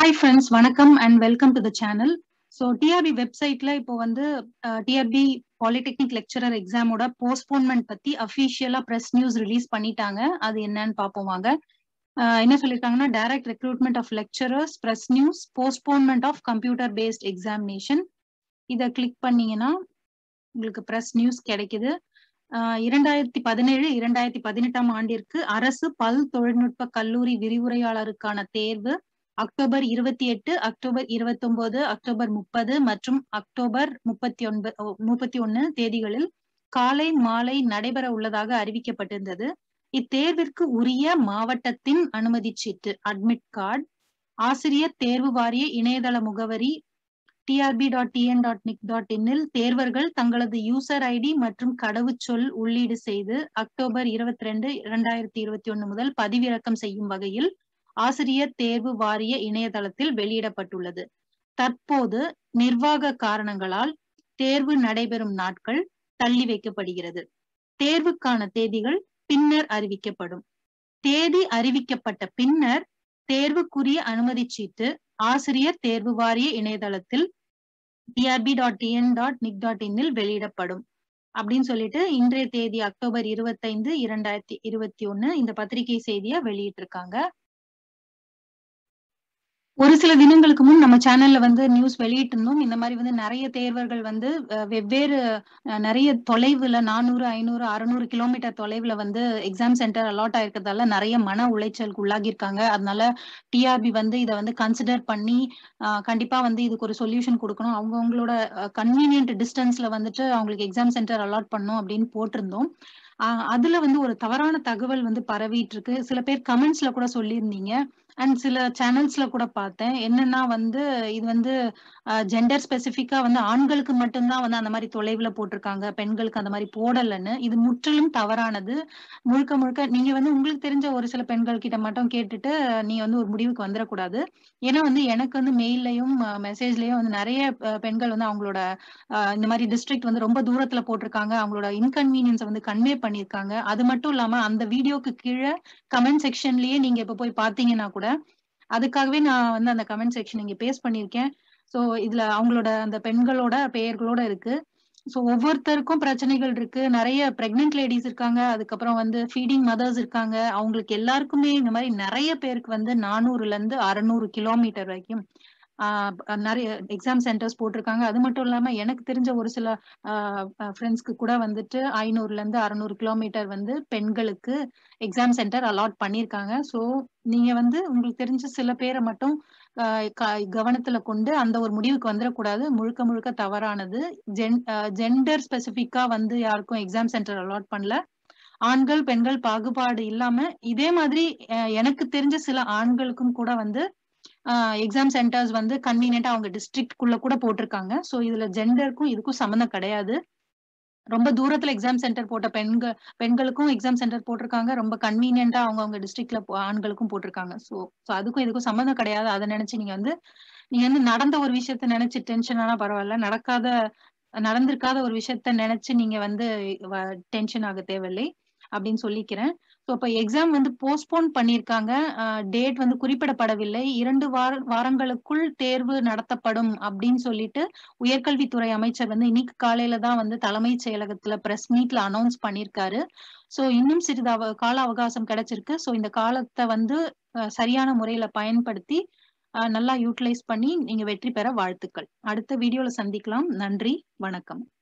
hi friends வணக்கம் and welcome to the channel so TRB வெப்சைட்ல இப்போ வந்து டிஆர்பி பாலிடெக்னிக் லெக்சரர் எக்ஸாமோட போஸ்ட்போன்மெண்ட் பத்தி அஃபிஷியலா ப்ரெஸ் நியூஸ் ரிலீஸ் பண்ணிட்டாங்க அது என்னன்னு பார்ப்போம் வாங்க அஹ் என்ன சொல்லியிருக்காங்கன்னா direct recruitment of lecturers press news postponement of computer based examination இதை கிளிக் பண்ணீங்கன்னா உங்களுக்கு ப்ரெஸ் நியூஸ் கிடைக்குது அஹ் இரண்டாயிரத்தி பதினேழு இரண்டாயிரத்தி பதினெட்டாம் ஆண்டிற்கு அரசு பல் தொழில்நுட்ப கல்லூரி விரிவுரையாளருக்கான தேர்வு அக்டோபர் இருபத்தி எட்டு அக்டோபர் இருபத்தி ஒன்பது அக்டோபர் முப்பது மற்றும் அக்டோபர் முப்பத்தி ஒன்பது முப்பத்தி ஒன்னு தேதிகளில் காலை மாலை நடைபெற உள்ளதாக அறிவிக்கப்பட்டிருந்தது இத்தேர்விற்கு உரிய மாவட்டத்தின் அனுமதி சீட்டு அட்மிட் கார்டு ஆசிரியர் தேர்வு வாரிய இணையதள முகவரி TRB dot TN dot NIC dot இன்னில் தேர்வர்கள் தங்களது யூசர் ஐடி மற்றும் கடவுச்சொல் உள்ளீடு செய்து அக்டோபர் இருபத்தி ரெண்டு இரண்டாயிரத்தி இருபத்தி ஒன்னு முதல் பதிவிறக்கம் செய்யும் வகையில் ஆசிரியர் தேர்வு வாரிய இணையதளத்தில் வெளியிடப்பட்டுள்ளது தற்போது நிர்வாக காரணங்களால் தேர்வு நடைபெறும் நாட்கள் தள்ளி வைக்கப்படுகிறது தேர்வுக்கான தேதிகள் பின்னர் அறிவிக்கப்படும் தேதி அறிவிக்கப்பட்ட பின்னர் தேர்வுக்குரிய அனுமதி சீட்டு ஆசிரியர் தேர்வு வாரிய இணையதளத்தில் TRB dot TN dot NIC dot இன்னில் வெளியிடப்படும் அப்படின்னு சொல்லிட்டு இன்றைய தேதி அக்டோபர் இருபத்தைந்து இரண்டாயிரத்தி இருபத்தி ஒன்னு இந்த பத்திரிகை செய்தியை வெளியிட்டிருக்காங்க ஒரு சில தினங்களுக்கு முன் நம்ம சேனல்ல வந்து நியூஸ் வெளியிட்டிருந்தோம் இந்த மாதிரி வந்து நிறைய தேர்வர்கள் வந்து வெவ்வேறு நிறைய தொலைவுல நானூறு ஐநூறு அறுநூறு கிலோமீட்டர் தொலைவுல வந்து எக்ஸாம் சென்டர் அலாட் ஆயிருக்கிறதால நிறைய மன உளைச்சலுக்கு உள்ளாகியிருக்காங்க அதனால டிஆர்பி வந்து இதை வந்து கன்சிடர் பண்ணி கண்டிப்பா வந்து இதுக்கு ஒரு சொல்யூஷன் கொடுக்கணும் அவங்கவுங்களோட கன்வீனியன்ட் டிஸ்டன்ஸ்ல வந்துட்டு அவங்களுக்கு எக்ஸாம் சென்டர் அலாட் பண்ணும் அப்படின்னு போட்டிருந்தோம் அதுல வந்து ஒரு தவறான தகவல் வந்து பரவிட்டு இருக்கு சில பேர் கமெண்ட்ஸ்ல கூட சொல்லியிருந்தீங்க அண்ட் சில சேனல்ஸ்ல கூட பார்த்தேன் என்னன்னா வந்து இது வந்து ஜெண்டர் ஸ்பெசிஃபிக்கா வந்து ஆண்களுக்கு மட்டும்தான் வந்து அந்த மாதிரி தொலைவுல போட்டிருக்காங்க பெண்களுக்கு அந்த மாதிரி போடலன்னு இது முற்றிலும் தவறானது முழுக்க முழுக்க நீங்க வந்து உங்களுக்கு தெரிஞ்ச ஒரு சில பெண்கள் கிட்ட மட்டும் கேட்டுட்டு நீ வந்து ஒரு முடிவுக்கு வந்துடக்கூடாது ஏன்னா வந்து எனக்கு வந்து மெயிலையும் மெசேஜ்லயும் வந்து நிறைய பெண்கள் வந்து அவங்களோட இந்த மாதிரி டிஸ்ட்ரிக்ட் வந்து ரொம்ப தூரத்துல போட்டிருக்காங்க அவங்களோட இன்கன்வீனியன்ஸை வந்து கன்வே பண்ணியிருக்காங்க அது மட்டும் இல்லாம அந்த வீடியோக்கு கீழே கமெண்ட் செக்ஷன்லயே நீங்க இப்ப போய் பாத்தீங்கன்னா கூட அதுக்காகவே நான் வந்து அந்த கமெண்ட் செக்ஷன் இங்க பேஸ்ட் பண்ணிருக்கேன் சோ இதுல அவங்களோட அந்த பெண்களோட பெயர்களோட இருக்கு ஸோ ஒவ்வொருத்தருக்கும் பிரச்சனைகள் இருக்கு நிறைய பிரெக்னென்ட் லேடிஸ் இருக்காங்க அதுக்கப்புறம் வந்து ஃபீடிங் மதர்ஸ் இருக்காங்க அவங்களுக்கு எல்லாருக்குமே இந்த மாதிரி நிறைய பேருக்கு வந்து நானூறுல இருந்து அறுநூறு கிலோமீட்டர் வரைக்கும் நிறைய எக்ஸாம் சென்டர்ஸ் போட்டிருக்காங்க அது மட்டும் இல்லாம எனக்கு தெரிஞ்ச ஒரு சில ஃப்ரெண்ட்ஸ்க்கு கூட வந்துட்டு ஐநூறுல இருந்து அறுநூறு கிலோமீட்டர் வந்து பெண்களுக்கு எக்ஸாம் சென்டர் அலாட் பண்ணியிருக்காங்க ஸோ நீங்க வந்து உங்களுக்கு தெரிஞ்ச சில பேரை மட்டும் கவனத்துல கொண்டு அந்த ஒரு முடிவுக்கு வந்துடக்கூடாது முழுக்க முழுக்க தவறானது ஜென் ஜெண்டர் ஸ்பெசிபிக்கா வந்து யாருக்கும் எக்ஸாம் சென்டர் அலாட் பண்ணல ஆண்கள் பெண்கள் பாகுபாடு இல்லாம இதே மாதிரி எனக்கு தெரிஞ்ச சில ஆண்களுக்கும் கூட வந்து எக்ஸாம் சென்டர்ஸ் வந்து கன்வீனியன்டா அவங்க டிஸ்ட்ரிக்ட்குள்ள கூட போட்டிருக்காங்க ஸோ இதுல ஜெண்டருக்கும் இதுக்கும் சம்மந்தம் கிடையாது ரொம்ப தூரத்துல எக்ஸாம் சென்டர் போட்ட பெண்கள் பெண்களுக்கும் எக்ஸாம் சென்டர் போட்டிருக்காங்க ரொம்ப கன்வீனியன்டா அவங்க அவங்க டிஸ்ட்ரிக்ட்ல ஆண்களுக்கும் போட்டிருக்காங்க ஸோ ஸோ அதுக்கும் இதுக்கும் சம்மந்தம் கிடையாது அதை நினைச்சு நீங்க வந்து நீங்க வந்து நடந்த ஒரு விஷயத்த நினைச்சு டென்ஷன் ஆனா பரவாயில்ல நடக்காத நடந்திருக்காத ஒரு விஷயத்த நினைச்சு நீங்க வந்து டென்ஷன் ஆக தேவையில்லை அப்படின்னு சொல்லிக்கிறேன் ஸோ இப்போ எக்ஸாம் வந்து போஸ்ட்போன் பண்ணியிருக்காங்க டேட் வந்து குறிப்பிடப்படவில்லை இரண்டு வார வாரங்களுக்குள் தேர்வு நடத்தப்படும் அப்படின்னு சொல்லிட்டு உயர்கல்வித்துறை அமைச்சர் வந்து இன்னைக்கு காலையில தான் வந்து தலைமைச் செயலகத்துல பிரஸ் மீட்ல அனௌன்ஸ் பண்ணியிருக்காரு ஸோ இன்னும் சிறிது அவ கால அவகாசம் கிடைச்சிருக்கு ஸோ இந்த காலத்தை வந்து சரியான முறையில பயன்படுத்தி நல்லா யூட்டிலைஸ் பண்ணி நீங்க வெற்றி பெற வாழ்த்துக்கள் அடுத்த வீடியோல சந்திக்கலாம் நன்றி வணக்கம்